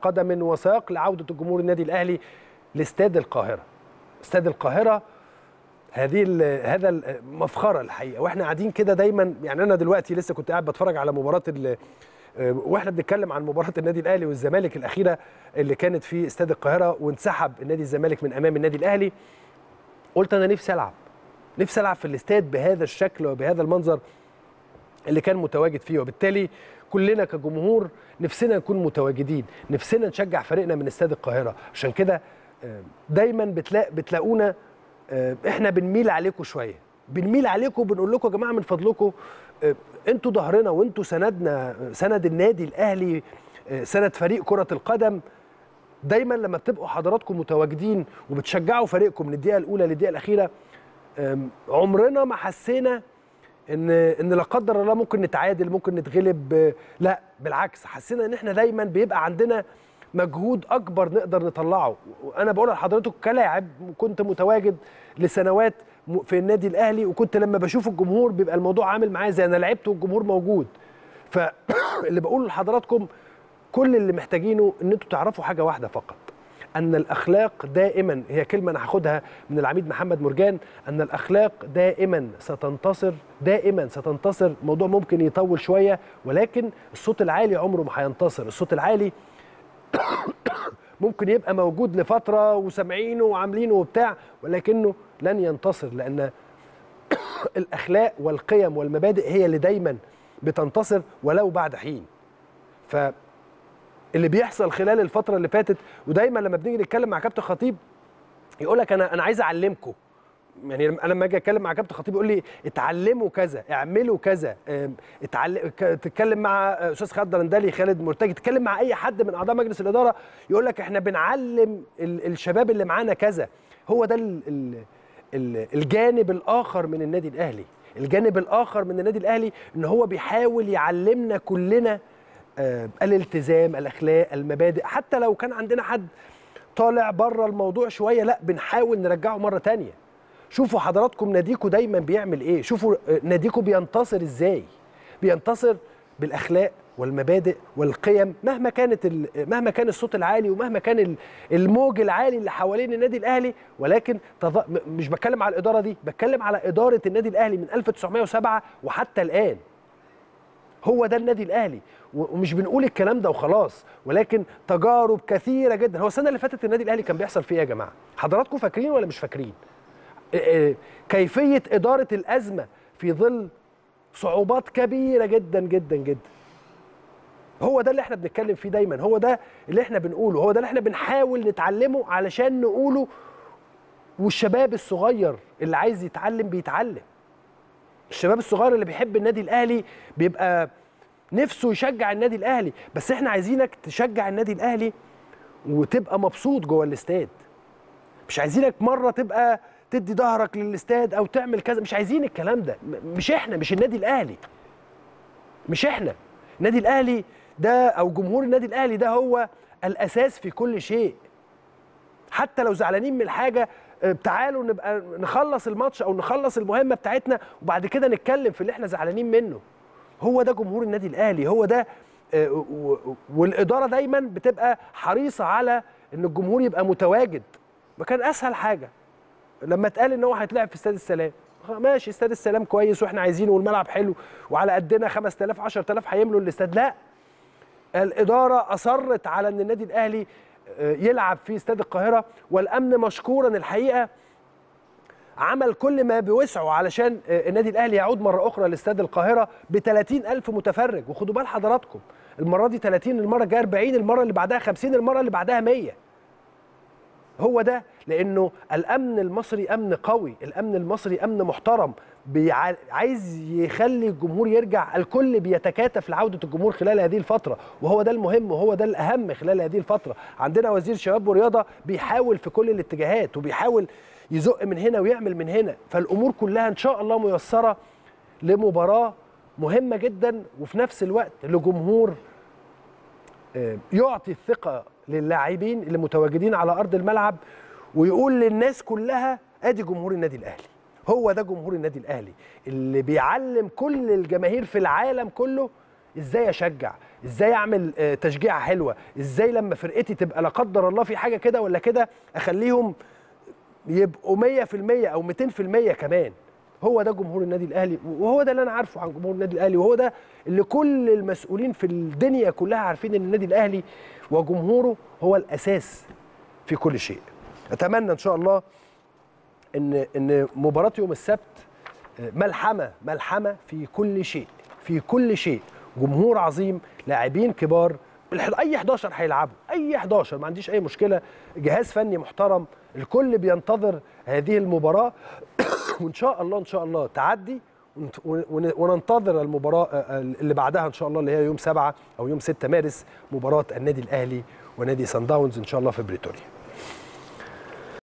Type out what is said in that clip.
قدم وساق لعوده الجمهور النادي الاهلي لاستاد القاهره استاد القاهره هذه ال- هذا المفخره الحقيقه واحنا قاعدين كده دايما يعني انا دلوقتي لسه كنت قاعد بتفرج على مباراه ال- آه، واحنا بنتكلم عن مباراه النادي الاهلي والزمالك الاخيره اللي كانت في استاد القاهره وانسحب النادي الزمالك من امام النادي الاهلي قلت انا نفسي العب نفسي العب في الاستاد بهذا الشكل وبهذا المنظر اللي كان متواجد فيه وبالتالي كلنا كجمهور نفسنا نكون متواجدين نفسنا نشجع فريقنا من استاد القاهره عشان كده آه، دايما بتلاق بتلاقونا آه، احنا بنميل عليكم شويه بنميل عليكم وبنقول لكم يا جماعه من فضلكم آه، انتوا ظهرنا وانتوا سندنا آه، سند النادي الاهلي آه، سند فريق كره القدم دايما لما بتبقوا حضراتكم متواجدين وبتشجعوا فريقكم من الدقيقه الاولى للدقيقه الاخيره آم، عمرنا ما حسينا ان ان لا قدر الله ممكن نتعادل ممكن نتغلب آه، لا بالعكس حسينا ان احنا دايما بيبقى عندنا مجهود اكبر نقدر نطلعه وانا بقول لحضرتك كلاعب كنت متواجد لسنوات م- في النادي الاهلي وكنت لما بشوف الجمهور بيبقى الموضوع عامل معايا زي انا لعبت والجمهور موجود فاللي بقوله لحضراتكم كل اللي محتاجينه ان انتوا تعرفوا حاجه واحده فقط ان الاخلاق دائما هي كلمه انا هاخدها من العميد محمد مرجان ان الاخلاق دائما ستنتصر دائما ستنتصر الموضوع ممكن يطول شويه ولكن الصوت العالي عمره ما هينتصر الصوت العالي ممكن يبقى موجود لفتره وسامعينه وعاملينه وبتاع ولكنه لن ينتصر لان الاخلاق والقيم والمبادئ هي اللي دايما بتنتصر ولو بعد حين ف اللي بيحصل خلال الفتره اللي فاتت ودايما لما بنيجي نتكلم مع كابتن خطيب يقول لك انا انا عايز اعلمكم يعني لما- انا لما اجي اتكلم مع كابتن خطيب يقول لي اتعلموا كذا اعملوا كذا ام، اتعلم ك- تتكلم مع استاذ خالد درندلي خالد مرتجي تتكلم مع اي حد من اعضاء مجلس الاداره يقول لك احنا بنعلم ال- الشباب اللي معانا كذا هو ده ال ال ال الجانب الاخر من النادي الاهلي الجانب الاخر من النادي الاهلي ان هو بيحاول يعلمنا كلنا آه، الالتزام الاخلاق المبادئ حتى لو كان عندنا حد طالع بره الموضوع شويه لا بنحاول نرجعه مره تانية شوفوا حضراتكم ناديكوا دايما بيعمل ايه شوفوا آه، ناديكوا بينتصر ازاي بينتصر بالاخلاق والمبادئ والقيم مهما كانت ال- مهما كان الصوت العالي ومهما كان ال- الموج العالي اللي حوالين النادي الاهلي ولكن تظ... م- مش بتكلم على الاداره دي بتكلم على اداره النادي الاهلي من 1907 وحتى الان هو ده النادي الاهلي و- ومش بنقول الكلام ده وخلاص ولكن تجارب كثيره جدا هو السنه اللي فاتت النادي الاهلي كان بيحصل فيه ايه يا جماعه حضراتكم فاكرين ولا مش فاكرين إيه إيه كيفيه اداره الازمه في ظل صعوبات كبيره جدا جدا جدا هو ده اللي احنا بنتكلم فيه دايما هو ده اللي احنا بنقوله هو ده اللي احنا بنحاول نتعلمه علشان نقوله والشباب الصغير اللي عايز يتعلم بيتعلم الشباب الصغير اللي بيحب النادي الاهلي بيبقى نفسه يشجع النادي الاهلي بس احنا عايزينك تشجع النادي الاهلي وتبقى مبسوط جوه الاستاد مش عايزينك مره تبقى تدي ظهرك للاستاد او تعمل كذا مش عايزين الكلام ده م- مش احنا مش النادي الاهلي مش احنا النادي الاهلي ده او جمهور النادي الاهلي ده هو الاساس في كل شيء حتى لو زعلانين من حاجه آه، تعالوا نبقى نخلص الماتش او نخلص المهمه بتاعتنا وبعد كده نتكلم في اللي احنا زعلانين منه هو ده جمهور النادي الاهلي هو ده آه، و- و- والاداره دايما بتبقى حريصه على ان الجمهور يبقى متواجد ما كان اسهل حاجه لما اتقال ان هو هيتلعب في استاد السلام خ- ماشي استاد السلام كويس واحنا عايزينه والملعب حلو وعلى قدنا 5000 10000 هيملوا الاستاد لا الاداره اصرت على ان النادي الاهلي آه، يلعب في استاد القاهره والامن مشكورا الحقيقه عمل كل ما بوسعه علشان آه، النادي الاهلي يعود مره اخرى لاستاد القاهره ب 30 الف متفرج وخدوا بال حضراتكم المره دي 30 المره الجايه 40 المره اللي بعدها 50 المره اللي بعدها 100 هو ده لانه الامن المصري امن قوي الامن المصري امن محترم بيع... عايز يخلي الجمهور يرجع الكل بيتكاتف لعوده الجمهور خلال هذه الفتره وهو ده المهم وهو ده الاهم خلال هذه الفتره عندنا وزير شباب ورياضه بيحاول في كل الاتجاهات وبيحاول يزق من هنا ويعمل من هنا فالامور كلها ان شاء الله ميسره لمباراه مهمه جدا وفي نفس الوقت لجمهور آه، يعطي الثقة للاعبين اللي متواجدين على أرض الملعب ويقول للناس كلها أدي جمهور النادي الأهلي هو ده جمهور النادي الأهلي اللي بيعلم كل الجماهير في العالم كله ازاي اشجع ازاي اعمل آه، تشجيعه حلوه ازاي لما فرقتي تبقى لا قدر الله في حاجه كده ولا كده اخليهم يبقوا 100% او 200% كمان هو ده جمهور النادي الاهلي وهو ده اللي انا عارفه عن جمهور النادي الاهلي وهو ده اللي كل المسؤولين في الدنيا كلها عارفين ان النادي الاهلي وجمهوره هو الاساس في كل شيء اتمنى ان شاء الله ان ان مباراه يوم السبت ملحمه ملحمه في كل شيء في كل شيء جمهور عظيم لاعبين كبار الح- اي 11 هيلعبوا اي 11 ما عنديش اي مشكله جهاز فني محترم الكل بينتظر هذه المباراه وان شاء الله ان شاء الله تعدي ونت- ون- وننتظر المباراه آه، اللي بعدها ان شاء الله اللي هي يوم 7 او يوم 6 مارس مباراه النادي الاهلي ونادي سان داونز ان شاء الله في بريتوريا